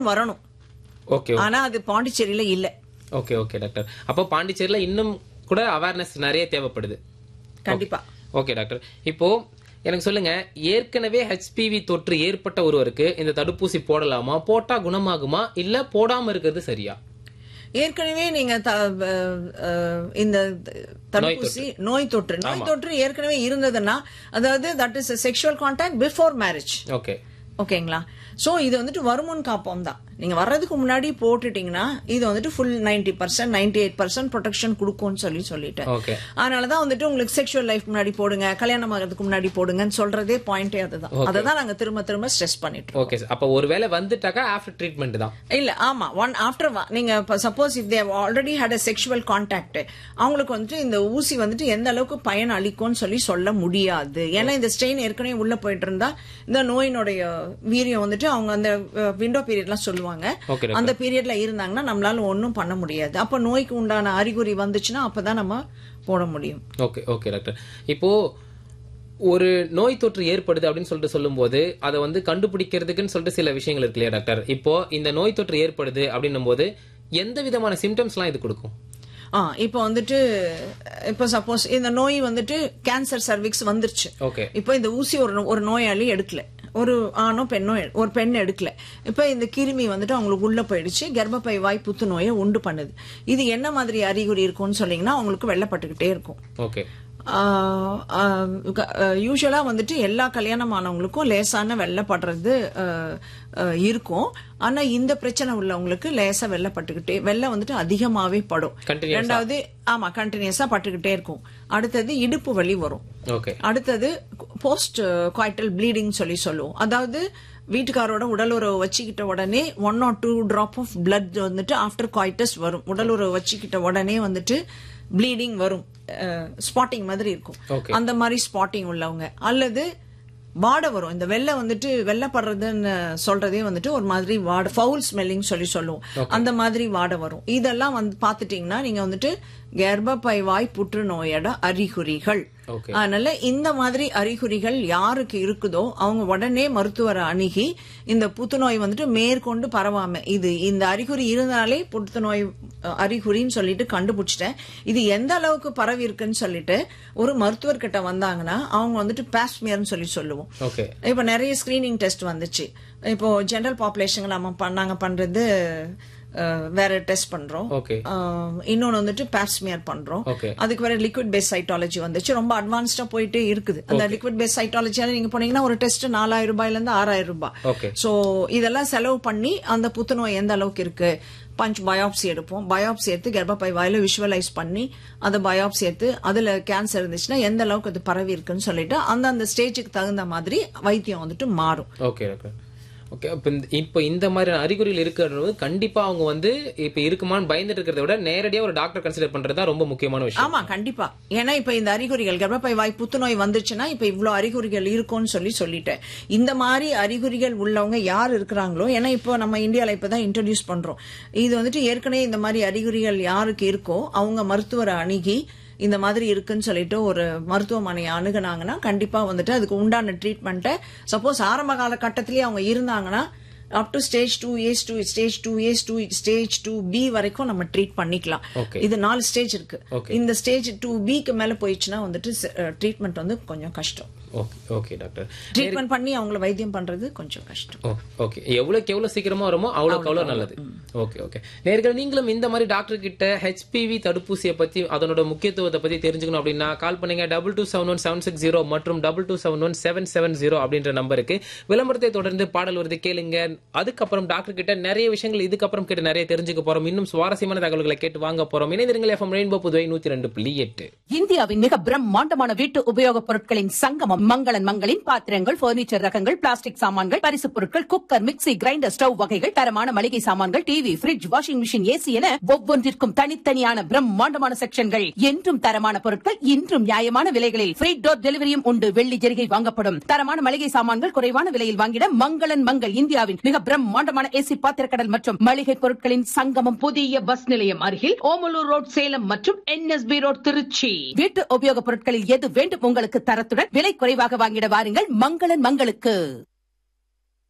வரணும் ஓகே ஆனா அது பாண்டிச்சேரியில இல்ல ஓகே ஓகே டாக்டர் அப்போ பாண்டிச்சேரியில இன்னும் கூட அவேர்னஸ் நிறைய தேவைப்படுது கண்டிப்பா ஓகே டாக்டர் இப்போ எனக்கு சொல்லுங்க ஏற்கனவே ஹெச்பிவி தொற்று ஏற்பட்ட ஒருவருக்கு இந்த தடுப்பூசி போடலாமா போட்டா குணமாகுமா இல்ல போடாம இருக்கிறது சரியா ஏற்கனவே நீங்க த- அஹ், அஹ், இந்த தடுப்பூசி நோய் தொற்று நோய் தொற்று ஏற்கனவே இருந்ததுன்னா அதாவது that is sexual contact before marriage okay ஓகேங்களா சோ இது வந்துட்டு வருமுன் காப்போம் தான் நீங்க வர்றதுக்கு முன்னாடி போட்டுட்டீங்கன்னா இது வந்துட்டு full ninety percent ninety eight percent protection கொடுக்கும்னு சொல்லி சொல்லிட்டேன் ஓகே அதனாலதான் வந்துட்டு உங்களுக்கு செக்ஷுவல் லைஃப் முன்னாடி போடுங்க கல்யாணம் ஆகிறதுக்கு முன்னாடி போடுங்கன்னு சொல்றதே பாயிண்டே அதுதான் அதை தான் நாங்க திரும்ப திரும்ப ஸ்ட்ரெஸ் பண்ணிட்டு இருக்கோம். ஓகே அப்போ ஒருவேளை வந்துட்டாக்கா ஆஃப்டர் ட்ரீட்மெண்ட் தான் இல்ல ஆமா ஒன் ஆஃப்டர் நீங்க suppose if they already had a sexual contact அவங்களுக்கு வந்துட்டு இந்த ஊசி வந்துட்டு எந்த அளவுக்கு பயன் அளிக்கும்னு சொல்லி சொல்ல முடியாது ஏன்னா இந்த ஸ்ட்ரெயின் ஏற்கனவே உள்ள போயிட்டு இருந்தா இந்த நோயினுடைய வீரியம் வந்துட்டு அவங்க அந்த விண்டோ பீரியட்லாம் சொல்லுவாங்க ஓகே அந்த பீரியட்ல இருந்தாங்கன்னா நம்மளால ஒன்றும் பண்ண முடியாது அப்ப நோய்க்கு உண்டான அறிகுறி வந்துச்சுன்னா அப்பதான் நம்ம போட முடியும் ஓகே ஓகே டாக்டர் இப்போ ஒரு நோய் தொற்று ஏற்படுது அப்படின்னு சொல்லிட்டு சொல்லும்போது அதை வந்து கண்டுபிடிக்கிறதுக்குன்னு சொல்லிட்டு சில விஷயங்கள் இருக்கு இல்லையா டாக்டர் இப்போ இந்த நோய் தொற்று ஏற்படுது அப்படின்னும் போது எந்த விதமான சிம்டம்ஸ்லாம் இது கொடுக்கும் ஆ இப்போ வந்துட்டு இப்போ சப்போஸ் இந்த நோய் வந்துட்டு கேன்சர் சர்விக்ஸ் வந்துருச்சு ஓகே இப்போ இந்த ஊசி ஒரு நோ- ஒரு நோயாளி எடுக்கல ஒரு ஆணோ பெண்ணோ எ- ஒரு பெண் எடுக்கல இப்போ இந்த கிருமி வந்துட்டு அவங்களுக்கு உள்ள போயிடுச்சு கர்ப்பப்பை வாய் புத்துநோயை உண்டு பண்ணுது இது என்ன மாதிரி அறிகுறி இருக்கும்னு சொன்னீங்கன்னா அவங்களுக்கு வெள்ளப்பட்டுக்கிட்டே இருக்கும் ஓகே யூஸ்வலா வந்துட்டு எல்லா கல்யாணம் ஆனவங்களுக்கும் லேசான வெள்ளப்படுறது ஆஹ், ஆஹ், இருக்கும் ஆனா இந்த பிரச்சனை உள்ளவங்களுக்கு லேசா வெள்ளப்பட்டுக்கிட்டே வெள்ளை வந்துட்டு அதிகமாவே படும் Continuous-ஆ? ரெண்டாவது ஆமா கண்டினியூஸா பட்டுக்கிட்டே இருக்கும் அடுத்தது இடுப்பு வலி வரும் ஓகே அடுத்தது போஸ்ட் குவாய்டல் ப்ளீடிங் சொல்லி சொல்லுவோம் அதாவது வீட்டுக்காரோட உடலுறவு வச்சுக்கிட்ட உடனே one or two drop of blood வந்துட்டு ஆஃப்டர் குவாய்டஸ் வரும் உடலுறவு வச்சுக்கிட்ட உடனே வந்துட்டு ப்ளீடிங் வரும் ஸ்பாட்டிங் மாதிரி இருக்கும் Okay. அந்த மாதிரி ஸ்பாட்டிங் உள்ளவங்க அல்லது வாடை வரும் இந்த வெள்ளை வந்துட்டு வெள்ளப்படுறதுன்னு சொல்றதே வந்துட்டு ஒரு மாதிரி வாடை ஃபவுல் ஸ்மெல்லிங் சொல்லி சொல்லுவோம் அந்த மாதிரி வாடை வரும் இதெல்லாம் வந்து பாத்துட்டீங்கன்னா நீங்க வந்துட்டு கர்ப்பப்பை வாய் புற்றுநோயோட அறிகுறிகள் ஓகே அதனால இந்த மாதிரி அறிகுறிகள் யாருக்கு இருக்குதோ அவங்க உடனே மருத்துவரை அணுகி இந்த புத்துநோய் வந்துட்டு மேற்கொண்டு பரவாம இது இந்த அறிகுறி இருந்தாலே புற்றுநோய் அஹ், அறிகுறின்னு சொல்லிட்டு கண்டுபிடிச்சிட்டேன் இது எந்த அளவுக்கு பரவி இருக்குன்னு சொல்லிட்டு ஒரு மருத்துவர்கிட்ட வந்தாங்கன்னா அவங்க வந்துட்டு பாஸ்மியர்னு சொல்லி சொல்லுவோம் ஓகே இப்ப நிறைய ஸ்கிரீனிங் டெஸ்ட் வந்துச்சு இப்போ ஜெனரல் பாப்புலேஷன் நம்ம பண்- நாங்க பண்றது அஹ், வேற டெஸ்ட் பண்றோம் ஓகே ஆஹ் இன்னொன்னு வந்துட்டு பாப்ஸ்மியர் பண்றோம் ஓகே அதுக்கு வேற லிக்விட் பேஸ் சைட்டாலஜி வந்துச்சு ரொம்ப அட்வான்ஸ்டா போயிட்டே இருக்குது அந்த லிக்விட் பேஸ் சைட்டாலஜியால நீங்க போனீங்கன்னா ஒரு டெஸ்ட் நாலாயிரம் ரூபாயில இருந்து ஆறாயிரம் ரூபாய் ஓகே சோ இதெல்லாம் செலவு பண்ணி அந்த புத்துநோய் எந்த அளவுக்கு இருக்கு பஞ்ச் பயாப்சி எடுப்போம் பயாப்சி எடுத்து கர்ப்பப்பை வாயில விஷுவலைஸ் பண்ணி அந்த பயாப்சி எடுத்து அதுல கேன்சர் இருந்துச்சுன்னா எந்த அளவுக்கு அது பரவி இருக்குன்னு சொல்லிட்டு அந்த அந்த ஸ்டேஜுக்கு தகுந்த மாதிரி வைத்தியம் வந்துட்டு மாறும் ஓகே டாக்டர் ஓகே இப்போ இந்த இப்போ இந்த மாதிரியான அறிகுறிகள் இருக்கிறது கண்டிப்பா அவங்க வந்து இப்போ இருக்குமான்னு பயந்துட்டு இருக்கிறத விட நேரடியா ஒரு டாக்டர் கன்சிடர் பண்றது தான் ரொம்ப முக்கியமான விஷயம் ஆமா கண்டிப்பா ஏன்னா இப்ப இந்த அறிகுறிகள் கர்ப்பப்பை வாய் புத்துநோய் வந்துச்சுன்னா இப்ப இவ்ளோ அறிகுறிகள் இருக்கும்னு சொல்லி சொல்லிட்டேன் இந்த மாதிரி அறிகுறிகள் உள்ளவங்க யார் இருக்கிறாங்களோ ஏன்னா இப்போ நம்ம இந்தியால இப்பதான் இன்ட்ரடியூஸ் பண்றோம் இது வந்துட்டு ஏற்கனவே இந்த மாதிரி அறிகுறிகள் யாருக்கு இருக்கோ அவங்க மருத்துவரை அணுகி இந்த மாதிரி இருக்குன்னு சொல்லிட்டு ஒரு மருத்துவமனையை அணுகுனாங்கன்னா கண்டிப்பா வந்துட்டு அதுக்கு உண்டான ட்ரீட்மெண்ட்டை சப்போஸ் ஆரம்ப கால கட்டத்திலேயே அவங்க இருந்தாங்கன்னா up to stage two A's two stage two A's two stage two B வரைக்கும் நம்ம ட்ரீட் பண்ணிக்கலாம் Okay. இது நாலு ஸ்டேஜ் இருக்கு Okay. இந்த ஸ்டேஜ் டூ பிக்கு மேல போயிடுச்சுன்னா வந்துட்டு ட்ரீட்மெண்ட் வந்து கொஞ்சம் கஷ்டம் ஓகே ஓகே டாக்டர் ட்ரீட்மெண்ட் பண்ணி அவங்கள வைத்தியம் பண்றது கொஞ்சம் கஷ்டம் ஓ ஓகே எவ்வளவுக்கு எவ்வளவு சீக்கிரமா வருமோ அவ்வளவுக்கு அவ்வளவு நல்லது ஓகே ஓகே நேர்கள் நீங்களும் இந்த மாதிரி டாக்டர் கிட்ட ஹெச்பிவி தடுப்பூசியை பத்தி அதனோட முக்கியத்துவத்தை பத்தி தெரிஞ்சுக்கணும் அப்படின்னா கால் பண்ணுங்க double two seven one seven six zero மற்றும் double two seven one seven seven zero அப்படின்ற நம்பருக்கு விளம்பரத்தை தொடர்ந்து பாடல் வருது கேளுங்க அதுக்கப்புறம் டாக்டர் கிட்ட நிறைய விஷயங்கள் இதுக்கப்புறம் கிட்ட நிறைய தெரிஞ்சுக்க போறோம் இன்னும் சுவாரஸ்யமான தகவல்களை கேட்டு வாங்க போறோம் இணைந்திருங்கள் எஃப்எம் ரெயின்போ புதுவை நூத்தி ரெண்டு புள்ளி எட்டு இந்தியாவின் மிக பிரம்மாண்டமான வீட்டு உபயோகப் பொருட்களின் சங்கமம் மங்களன் மங்களின் பாத்திரங்கள் பர்னிச்சர் ரகங்கள் பிளாஸ்டிக் சாமான்கள் பரிசுப் பொருட்கள் குக்கர் மிக்ஸி கிரைண்டர் ஸ்டவ் வகைகள் தரமான மளிகை சாமான்கள் TV fridge washing machine AC என ஒவ்வொன்றிற்கும் தனித்தனியான பிரம்மாண்டமான செக்ஷன்கள் என்றும் தரமான பொருட்கள் இன்றும் நியாயமான விலைகளில் ஃப்ரீ டோர் டெலிவரியும் உண்டு வெள்ளி ஜெரிகை வாங்கப்படும் தரமான மளிகை சாமான்கள் குறைவான விலையில் வாங்கிட மங்களன் மங்கள் இந்தியாவின் மிக பிரம்மாண்டமான ஏசி பாத்திரக்கடல் மற்றும் மளிகை பொருட்களின் சங்கமம் புதிய பஸ் நிலையம் அருகில் ஓமலூர் ரோட் சேலம் மற்றும் என்எஸ்பி ரோட் திருச்சி வீட்டு உபயோகப் பொருட்களில் எது வேண்டும் உங்களுக்கு தரத்துடன் விலை குறைவாக வாங்கிட வாருங்கள் மங்களன் மங்களுக்கு